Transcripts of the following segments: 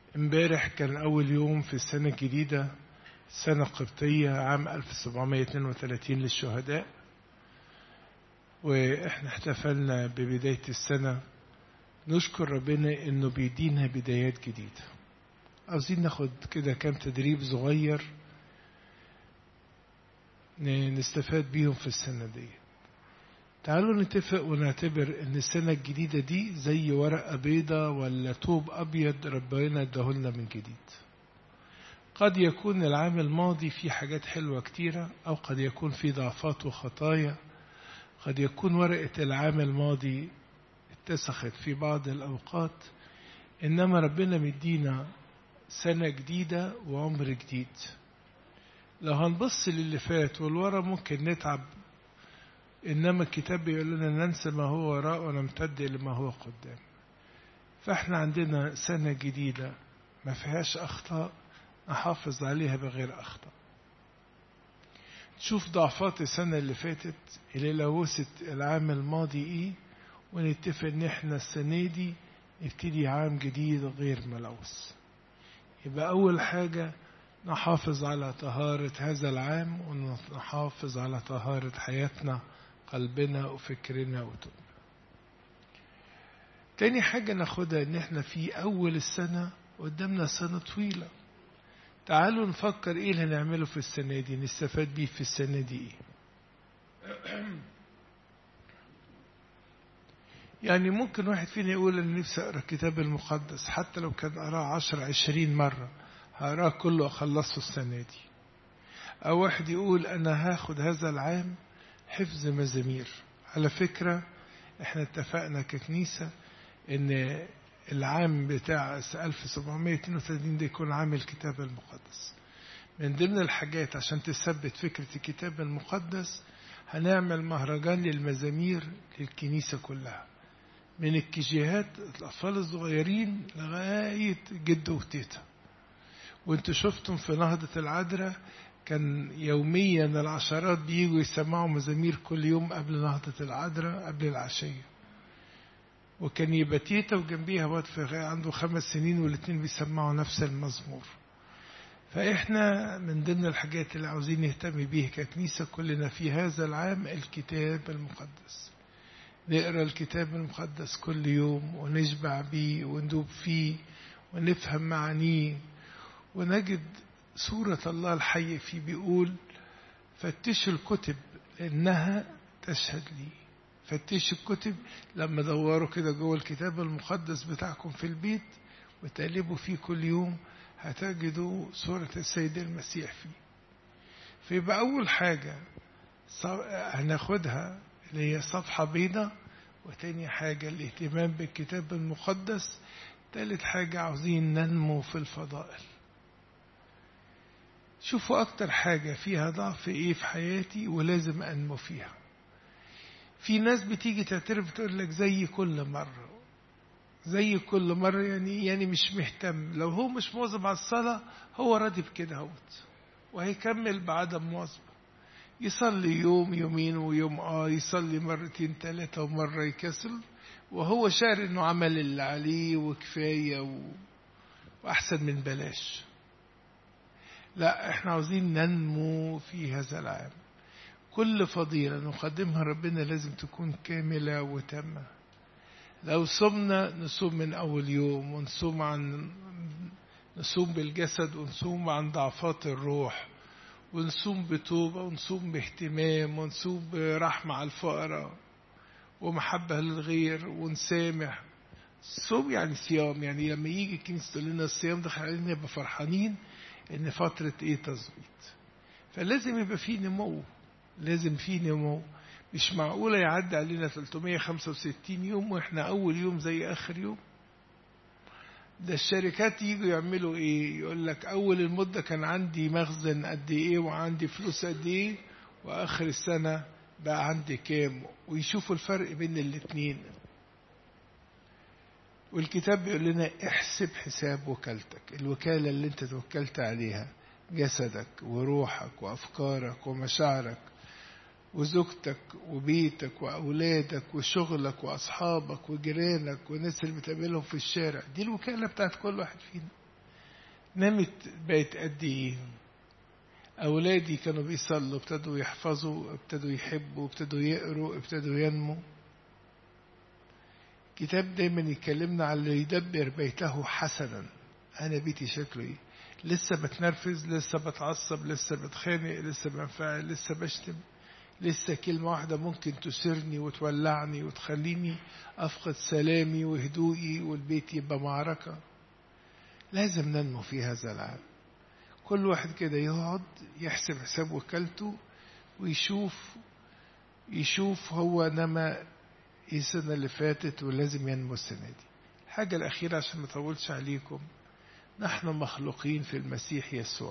امبارح كان أول يوم في السنة الجديدة سنة قبطية عام 1732 للشهداء وإحنا احتفلنا ببداية السنة نشكر ربنا إنه بيدينا بدايات جديدة عاوزين ناخد كده كام تدريب صغير نستفاد بيهم في السنة دي تعالوا نتفق ونعتبر ان السنة الجديدة دي زي ورقة بيضة ولا طوب ابيض ربنا اداهولنا من جديد قد يكون العام الماضي فيه حاجات حلوة كتيرة او قد يكون فيه ضعفات وخطايا قد يكون ورقة العام الماضي اتسخت في بعض الاوقات انما ربنا مدينا سنة جديدة وعمر جديد لو هنبص للي فات والورا ممكن نتعب إنما الكتاب بيقول لنا ننسى ما هو وراء ونمتد لما هو قدام فإحنا عندنا سنة جديدة ما فيهاش أخطاء نحافظ عليها بغير أخطاء نشوف ضعفات السنة اللي فاتت اللي لوثت العام الماضي إيه ونتفق إن إحنا السنة دي نبتدي عام جديد غير ملوث يبقى أول حاجة نحافظ على طهارة هذا العام ونحافظ على طهارة حياتنا قلبنا وفكرنا وتوبنا تاني حاجة ناخدها ان احنا في اول السنة قدامنا سنة طويلة تعالوا نفكر ايه اللي هنعمله في السنة دي نستفاد بيه في السنة دي ايه يعني ممكن واحد فينا يقول انا نفسي اقرا الكتاب المقدس حتى لو كان قراه عشر عشرين مرة هقراه كله اخلصه السنة دي او واحد يقول انا هاخد هذا العام حفظ مزامير على فكرة احنا اتفقنا ككنيسة ان العام بتاع 1732 ده يكون عام الكتاب المقدس من ضمن الحاجات عشان تثبت فكرة الكتاب المقدس هنعمل مهرجان للمزامير للكنيسة كلها من الكيجيهات الأطفال الصغيرين لغاية جد وتيتا وانتوا شفتم في نهضة العذراء كان يوميا العشرات بيجوا يسمعوا مزامير كل يوم قبل نهضة العذراء قبل العشية وكان يبقى تيتا وجنبيها واد عنده خمس سنين والاتنين بيسمعوا نفس المزمور فإحنا من ضمن الحاجات اللي عاوزين نهتم بيها ككنيسة كلنا في هذا العام الكتاب المقدس نقرا الكتاب المقدس كل يوم ونشبع بيه وندوب فيه ونفهم معانيه ونجد سورة الله الحي فيه بيقول فتشوا الكتب لأنها تشهد لي فتشوا الكتب لما دوروا كده جوه الكتاب المقدس بتاعكم في البيت وتقلبوا فيه كل يوم هتجدوا سورة السيد المسيح فيه فيبقى أول حاجة هناخدها اللي هي صفحة بيضة وتاني حاجة الاهتمام بالكتاب المقدس تالت حاجة عاوزين ننمو في الفضائل شوفوا أكتر حاجة فيها ضعف إيه في حياتي ولازم أنمو فيها في ناس بتيجي تعترف تقول لك زي كل مرة زي كل مرة يعني يعني مش مهتم لو هو مش مواظب على الصلاة هو راضي بكده اهوت وهيكمل بعدم مواظبة يصلي يوم يومين ويوم اه يصلي مرتين ثلاثة ومرة يكسل وهو شاعر انه عمل اللي عليه وكفاية و... واحسن من بلاش لا احنا عاوزين ننمو في هذا العام كل فضيلة نقدمها ربنا لازم تكون كاملة وتامة لو صمنا نصوم من أول يوم ونصوم عن نصوم بالجسد ونصوم عن ضعفات الروح ونصوم بتوبة ونصوم باهتمام ونصوم برحمة على الفقراء ومحبة للغير ونسامح الصوم يعني صيام يعني لما يجي الكنيسة تقول لنا الصيام دخل علينا يبقى فرحانين ان فترة ايه تظبيط فلازم يبقى في نمو لازم في نمو مش معقولة يعدي علينا 365 يوم واحنا اول يوم زي اخر يوم ده الشركات يجوا يعملوا ايه يقول لك اول المدة كان عندي مخزن قد ايه وعندي فلوس قد ايه واخر السنة بقى عندي كام ويشوفوا الفرق بين الاتنين والكتاب بيقول لنا احسب حساب وكالتك الوكالة اللي انت توكلت عليها جسدك وروحك وأفكارك ومشاعرك وزوجتك وبيتك وأولادك وشغلك وأصحابك وجيرانك والناس اللي بتقابلهم في الشارع دي الوكالة بتاعت كل واحد فينا نمت بقت قد ايه أولادي كانوا بيصلوا ابتدوا يحفظوا ابتدوا يحبوا ابتدوا يقروا ابتدوا ينموا كتاب دايما يكلمنا على اللي يدبر بيته حسنا أنا بيتي شكله إيه لسه بتنرفز لسه بتعصب لسه بتخانق لسه بنفعل لسه بشتم لسه كلمة واحدة ممكن تسرني وتولعني وتخليني أفقد سلامي وهدوئي والبيت يبقى معركة لازم ننمو في هذا العالم كل واحد كده يقعد يحسب حساب وكالته ويشوف يشوف هو نما ايه السنة اللي فاتت ولازم ينمو السنة دي الحاجة الأخيرة عشان ما أطولش عليكم نحن مخلوقين في المسيح يسوع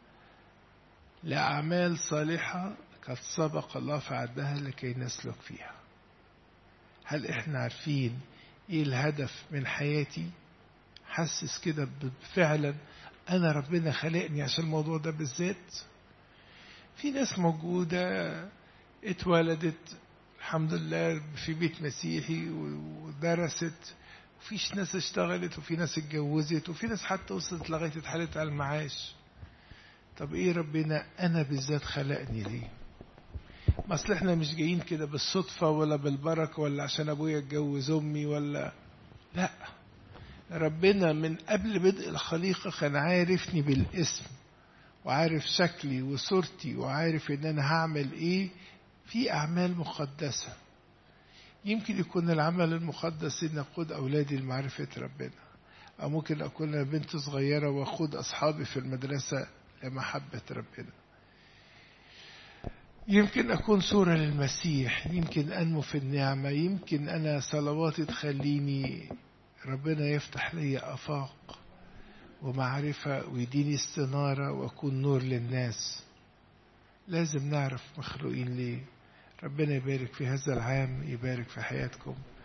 لأعمال صالحة قد سبق الله فعدها لكي نسلك فيها هل احنا عارفين ايه الهدف من حياتي حسس كده فعلا انا ربنا خلقني عشان الموضوع ده بالذات في ناس موجودة اتولدت الحمد لله في بيت مسيحي ودرست وفيش ناس اشتغلت وفي ناس اتجوزت وفي ناس حتى وصلت لغاية اتحالت على المعاش طب ايه ربنا انا بالذات خلقني ليه ما اصل احنا مش جايين كده بالصدفة ولا بالبركة ولا عشان ابويا اتجوز امي ولا لا ربنا من قبل بدء الخليقة كان عارفني بالاسم وعارف شكلي وصورتي وعارف ان انا هعمل ايه في اعمال مقدسة يمكن يكون العمل المقدس ان اقود اولادي لمعرفة ربنا او ممكن اكون أنا بنت صغيرة واقود اصحابي في المدرسة لمحبة ربنا يمكن أكون صورة للمسيح يمكن أنمو في النعمة يمكن أنا صلواتي تخليني ربنا يفتح لي أفاق ومعرفة ويديني استنارة وأكون نور للناس لازم نعرف مخلوقين ليه ربنا يبارك في هذا العام يبارك في حياتكم